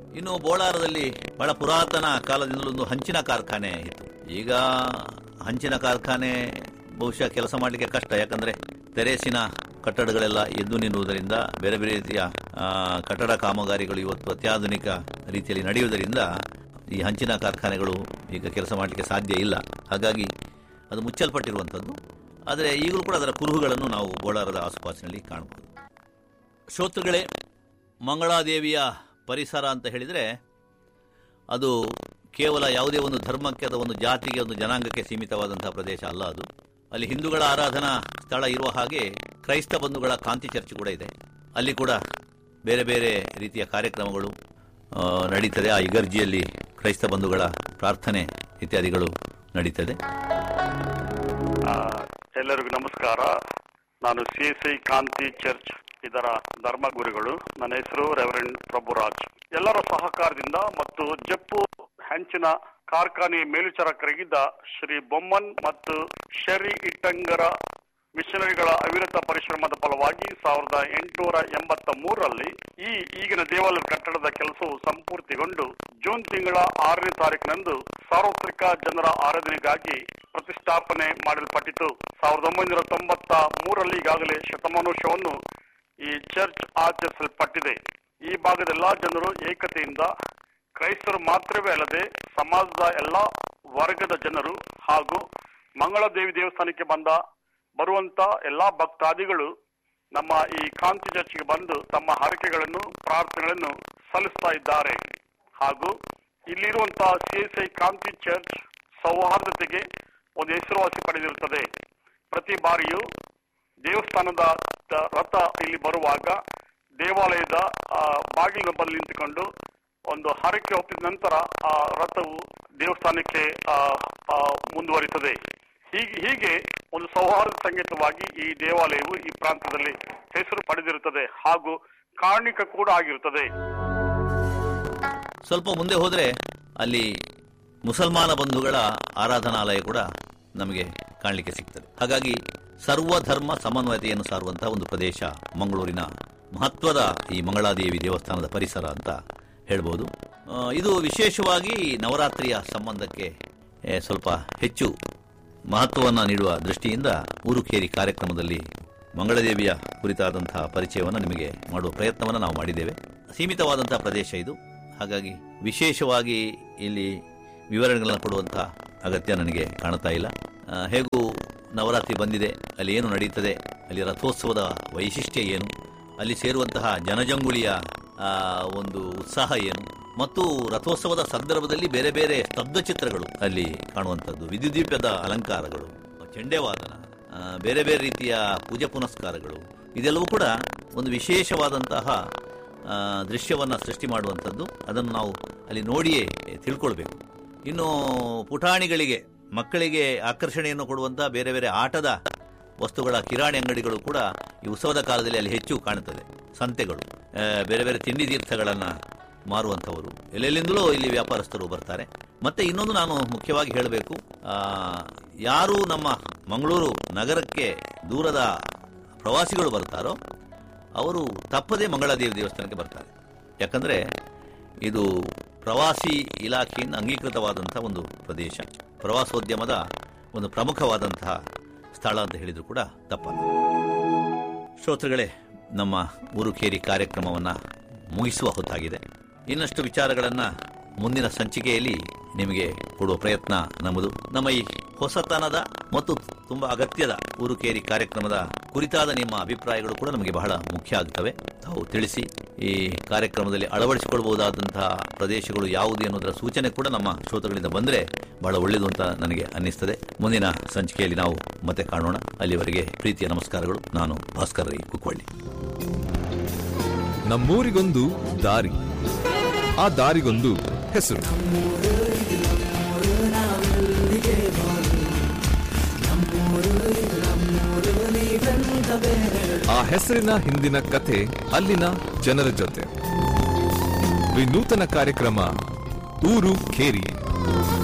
ಇನ್ನು ಬೋಳಾರದಲ್ಲಿ ಬಹಳ ಪುರಾತನ ಕಾಲದಿಂದಲೂ ಒಂದು ಹಂಚಿನ ಕಾರ್ಖಾನೆ ಇತ್ತು ಈಗ ಹಂಚಿನ ಕಾರ್ಖಾನೆ ಬಹುಶಃ ಕೆಲಸ ಮಾಡಲಿಕ್ಕೆ ಕಷ್ಟ ಯಾಕಂದ್ರೆ ತೆರೇಸಿನ ಕಟ್ಟಡಗಳೆಲ್ಲ ಎದ್ದು ನಿಲ್ಲುವುದರಿಂದ ಬೇರೆ ಬೇರೆ ರೀತಿಯ ಆ, ಕಟ್ಟಡ ಕಾಮಗಾರಿಗಳು ಇವತ್ತು ಅತ್ಯಾಧುನಿಕ ರೀತಿಯಲ್ಲಿ ನಡೆಯುವುದರಿಂದ ಈ ಹಂಚಿನ ಕಾರ್ಖಾನೆಗಳು ಈಗ ಕೆಲಸ ಮಾಡಲಿಕ್ಕೆ ಸಾಧ್ಯ ಇಲ್ಲ ಹಾಗಾಗಿ ಅದು ಮುಚ್ಚಲ್ಪಟ್ಟಿರುವಂಥದ್ದು ಆದರೆ ಈಗಲೂ ಕೂಡ ಅದರ ಕುರುಹುಗಳನ್ನು ನಾವು ಬೋಳಾರದ ಆಸುಪಾಸಿನಲ್ಲಿ ಕಾಣಬಹುದು ಶ್ರೋತೃಗಳೇ ಮಂಗಳಾದೇವಿಯ ಪರಿಸರ ಅಂತ ಹೇಳಿದರೆ ಅದು ಕೇವಲ ಯಾವುದೇ ಒಂದು ಧರ್ಮಕ್ಕೆ ಅಥವಾ ಒಂದು ಜಾತಿಗೆ ಒಂದು ಜನಾಂಗಕ್ಕೆ ಸೀಮಿತವಾದಂತಹ ಪ್ರದೇಶ ಅಲ್ಲ ಅದು ಅಲ್ಲಿ ಹಿಂದೂಗಳ ಆರಾಧನಾ ಸ್ಥಳ ಇರುವ ಹಾಗೆ ಕ್ರೈಸ್ತ ಬಂಧುಗಳ ಕಾಂತಿ ಚರ್ಚ್ ಕೂಡ ಇದೆ ಅಲ್ಲಿ ಕೂಡ ಬೇರೆ ಬೇರೆ ರೀತಿಯ ಕಾರ್ಯಕ್ರಮಗಳು ಆ, ನಡೀತದೆ ಆ ಇಗರ್ಜಿಯಲ್ಲಿ ಕ್ರೈಸ್ತ ಬಂಧುಗಳ ಪ್ರಾರ್ಥನೆ ಇತ್ಯಾದಿಗಳು ನಡೀತದೆ ಆ, ಎಲ್ಲರಿಗೂ ನಮಸ್ಕಾರ ನಾನು C S I Kanti church ಇದರ ಧರ್ಮಗುರುಗಳು ನನ್ನ ಹೆಸರು ರೆವರೆಂಡ್ ಪ್ರಭುರಾಜ್ ಎಲ್ಲರ ಸಹಕಾರದಿಂದ ಮತ್ತು ಜಪ್ಪು ಹೆಂಚಿನ ಕಾರ್ಖಾನೆ ಮೇಲ್ವಿಚಾರಕರಾಗಿದ್ದ ಶ್ರೀ ಬೊಮ್ಮನ್ ಮತ್ತು ಶರಿ ಇಟ್ಟಂಗರ ಮಿಷನರಿಗಳ ಅವಿರತ ಪರಿಶ್ರಮದ ಫಲವಾಗಿ ಸಾವಿರದ ಎಂಟುನೂರ ಎಂಬತ್ತ ಮೂರರಲ್ಲಿ ಈ ಈಗಿನ ದೇವಾಲಯ ಕಟ್ಟಡದ ಕೆಲಸವು ಸಂಪೂರ್ತಿಗೊಂಡು ಜೂನ್ ತಿಂಗಳ ಆರನೇ ತಾರೀಕಿನಂದು ಸಾರ್ವತ್ರಿಕ ಜನರ ಆರಾಧನೆಗಾಗಿ ಪ್ರತಿಷ್ಠಾಪನೆ ಮಾಡಲ್ಪಟ್ಟಿತು ಸಾವಿರದ ಒಂಬೈನೂರ ತೊಂಬತ್ತ ಮೂರರಲ್ಲಿ ಈಗಾಗಲೇ ಶತಮಾನೋತ್ಸವವನ್ನು ಈ ಚರ್ಚ್ ಆಚರಿಸಲ್ಪಟ್ಟಿದೆ ಈ ಭಾಗದ ಎಲ್ಲಾ ಜನರು ಏಕತೆಯಿಂದ ಕ್ರೈಸ್ತರು ಮಾತ್ರವೇ ಅಲ್ಲದೆ ಸಮಾಜದ ಎಲ್ಲಾ ವರ್ಗದ ಜನರು ಹಾಗೂ ಮಂಗಳದೇವಿ ದೇವಸ್ಥಾನಕ್ಕೆ ಬಂದ ಬರುವಂತ ಎಲ್ಲಾ ಭಕ್ತಾದಿಗಳು ನಮ್ಮ ಈ ಕಾಂತಿ ಚರ್ಚ್ಗೆ ಬಂದು ತಮ್ಮ ಹರಕೆಗಳನ್ನು ಪ್ರಾರ್ಥನೆಗಳನ್ನು ಸಲ್ಲಿಸ್ತಾ ಇದ್ದಾರೆ ಹಾಗೂ ಇಲ್ಲಿರುವಂತಹ C S I Kanti church ಸೌಹಾರ್ದತೆಗೆ ಒಂದು ಹೆಸರುವಾಸಿ ಪಡೆದಿರುತ್ತದೆ ಪ್ರತಿ ಬಾರಿಯೂ ದೇವಸ್ಥಾನದ ತ- ರಥ ಇಲ್ಲಿ ಬರುವಾಗ ದೇವಾಲಯದ ಆ, ಬಾಗಿಲಿನ ಬಳಿ ನಿಂತುಕೊಂಡು ಒಂದು ಹರಕೆ ಒಪ್ಪಿದ ನಂತರ ಆ ರಥವು ದೇವಸ್ಥಾನಕ್ಕೆ ಆ, ಆ, ಮುಂದುವರಿತದೆ ಹೀಗೆ ಹೀಗೆ ಒಂದು ಸೌಹಾರ್ದ ಸಂಗೀತವಾಗಿ ಈ ದೇವಾಲಯವು ಈ ಪ್ರಾಂತ್ಯದಲ್ಲಿ ಹೆಸರು ಪಡೆದಿರುತ್ತದೆ ಹಾಗೂ ಕಾರಣಿಕ ಕೂಡ ಆಗಿರುತ್ತದೆ ಸ್ವಲ್ಪ ಮುಂದೆ ಹೋದರೆ ಅಲ್ಲಿ ಮುಸಲ್ಮಾನ ಬಂಧುಗಳ ಆರಾಧನಾಲಯ ಕೂಡ ನಮಗೆ ಕಾಣಲಿಕ್ಕೆ ಸಿಗ್ತದೆ ಹಾಗಾಗಿ ಸರ್ವಧರ್ಮ ಸಮನ್ವಯತೆಯನ್ನು ಸಾರುವಂತಹ ಒಂದು ಪ್ರದೇಶ ಮಂಗಳೂರಿನ ಮಹತ್ವದ ಈ ಮಂಗಳಾದೇವಿ ದೇವಸ್ಥಾನದ ಪರಿಸರ ಅಂತ ಹೇಳ್ಬೋದು ಆ, ಇದು ವಿಶೇಷವಾಗಿ ನವರಾತ್ರಿಯ ಸಂಬಂಧಕ್ಕೆ ಏ, ಸ್ವಲ್ಪ ಹೆಚ್ಚು ಮಹತ್ವವನ್ನು ನೀಡುವ ದೃಷ್ಟಿಯಿಂದ ಊರುಕೇರಿ ಕಾರ್ಯಕ್ರಮದಲ್ಲಿ ಮಂಗಳದೇವಿಯ ಕುರಿತಾದಂತಹ ಪರಿಚಯವನ್ನು ನಿಮಗೆ ಮಾಡುವ ಪ್ರಯತ್ನವನ್ನು ನಾವು ಮಾಡಿದ್ದೇವೆ ಸೀಮಿತವಾದಂತಹ ಪ್ರದೇಶ ಇದು ಹಾಗಾಗಿ ವಿಶೇಷವಾಗಿ ಇಲ್ಲಿ ವಿವರಣೆಗಳನ್ನು ಕೊಡುವಂತಹ ಅಗತ್ಯ ನನಗೆ ಕಾಣ್ತಾ ಇಲ್ಲ ಆ, ಹೇಗೂ ನವರಾತ್ರಿ ಬಂದಿದೆ ಅಲ್ಲಿ ಏನು ನಡೀತದೆ ಅಲ್ಲಿ ರಥೋತ್ಸವದ ವೈಶಿಷ್ಟ್ಯ ಏನು ಅಲ್ಲಿ ಸೇರುವಂತಹ ಜನಜಂಗುಳಿಯ ಆ, ಒಂದು ಉತ್ಸಾಹ ಏನು ಮತ್ತು ರಥೋತ್ಸವದ ಸಂದರ್ಭದಲ್ಲಿ ಬೇರೆ ಬೇರೆ ಸ್ತಬ್ಧ ಚಿತ್ರಗಳು ಅಲ್ಲಿ ಕಾಣುವಂಥದ್ದು ವಿದ್ಯುದೀಪದ ಅಲಂಕಾರಗಳು ಚೆಂಡೆವಾದನ ಆ, ಬೇರೆ ಬೇರೆ ರೀತಿಯ ಪೂಜೆ ಪುನಸ್ಕಾರಗಳು ಇದೆಲ್ಲವೂ ಕೂಡ ಒಂದು ವಿಶೇಷವಾದಂತಹ ಆ, ದೃಶ್ಯವನ್ನ ಸೃಷ್ಟಿ ಮಾಡುವಂಥದ್ದು ಅದನ್ನು ನಾವು ಅಲ್ಲಿ ನೋಡಿಯೇ ತಿಳ್ಕೊಳ್ಬೇಕು ಇನ್ನು ಪುಟಾಣಿಗಳಿಗೆ ಮಕ್ಕಳಿಗೆ ಆಕರ್ಷಣೆಯನ್ನು ಕೊಡುವಂತಹ ಬೇರೆ ಬೇರೆ ಆಟದ ವಸ್ತುಗಳ ಕಿರಾಣಿ ಅಂಗಡಿಗಳು ಕೂಡ ಈ ಉತ್ಸವದ ಕಾಲದಲ್ಲಿ ಅಲ್ಲಿ ಹೆಚ್ಚು ಕಾಣುತ್ತದೆ ಸಂತೆಗಳು ಆ, ಬೇರೆ ಬೇರೆ ತಿಂಡಿ ತೀರ್ಥಗಳನ್ನು ಮಾರುವಂಥವರು ಎಲ್ಲೆಲ್ಲಿಂದಲೂ ಇಲ್ಲಿ ವ್ಯಾಪಾರಸ್ಥರು ಬರ್ತಾರೆ ಮತ್ತೆ ಇನ್ನೊಂದು ನಾನು ಮುಖ್ಯವಾಗಿ ಹೇಳಬೇಕು ಆ, ಯಾರು ನಮ್ಮ ಮಂಗಳೂರು ನಗರಕ್ಕೆ ದೂರದ ಪ್ರವಾಸಿಗಳು ಬರ್ತಾರೋ ಅವರು ತಪ್ಪದೇ ಮಂಗಳಾದೇವಿ ದೇವಸ್ಥಾನಕ್ಕೆ ಬರ್ತಾರೆ ಯಾಕಂದ್ರೆ ಇದು ಪ್ರವಾಸಿ ಇಲಾಖೆಯಿಂದ ಅಂಗೀಕೃತವಾದಂತಹ ಒಂದು ಪ್ರದೇಶ ಪ್ರವಾಸೋದ್ಯಮದ ಒಂದು ಪ್ರಮುಖವಾದಂತಹ ಸ್ಥಳ ಅಂತ ಹೇಳಿದ್ರು ಕೂಡ ತಪ್ಪಲ್ಲ ಶ್ರೋತೃಗಳೇ ನಮ್ಮ ಊರುಕೇರಿ ಕಾರ್ಯಕ್ರಮವನ್ನು ಮುಗಿಸುವ ಹೊತ್ತಾಗಿದೆ ಇನ್ನಷ್ಟು ವಿಚಾರಗಳನ್ನು ಮುಂದಿನ ಸಂಚಿಕೆಯಲ್ಲಿ ನಿಮಗೆ ಕೊಡುವ ಪ್ರಯತ್ನ ನಮ್ಮದು ನಮ್ಮ ಈ ಹೊಸತನದ ಮತ್ತು ತುಂಬಾ ಅಗತ್ಯದ ಊರುಕೇರಿ ಕಾರ್ಯಕ್ರಮದ ಕುರಿತಾದ ನಿಮ್ಮ ಅಭಿಪ್ರಾಯಗಳು ಕೂಡ ನಮಗೆ ಬಹಳ ಮುಖ್ಯ ಆಗ್ತವೆ ತಾವು ತಿಳಿಸಿ ಈ ಕಾರ್ಯಕ್ರಮದಲ್ಲಿ ಅಳವಡಿಸಿಕೊಳ್ಳಬಹುದಾದಂತಹ ಪ್ರದೇಶಗಳು ಯಾವುದು ಎನ್ನುವುದರ ಸೂಚನೆ ಕೂಡ ನಮ್ಮ ಶ್ರೋತೃಗಳಿಂದ ಬಂದರೆ ಬಹಳ ಒಳ್ಳೆಯದು ಅಂತ ನನಗೆ ಅನ್ನಿಸ್ತದೆ ಮುಂದಿನ ಸಂಚಿಕೆಯಲ್ಲಿ ನಾವು ಮತ್ತೆ ಕಾಣೋಣ ಅಲ್ಲಿವರೆಗೆ ಪ್ರೀತಿಯ ನಮಸ್ಕಾರಗಳು ನಾನು ಭಾಸ್ಕರ್ ರೈ ಕುಕ್ವಳ್ಳಿ ನಮ್ಮೂರಿಗೊಂದು ದಾರಿ ಆ ದಾರಿಗೊಂದು ಹೆಸರು ಆ ಹೆಸರಿನ ಹಿಂದಿನ ಕಥೆ ಅಲ್ಲಿನ ಜನರ ಜೊತೆ ವಿನೂತನ ಕಾರ್ಯಕ್ರಮ ಊರು ಖೇರಿ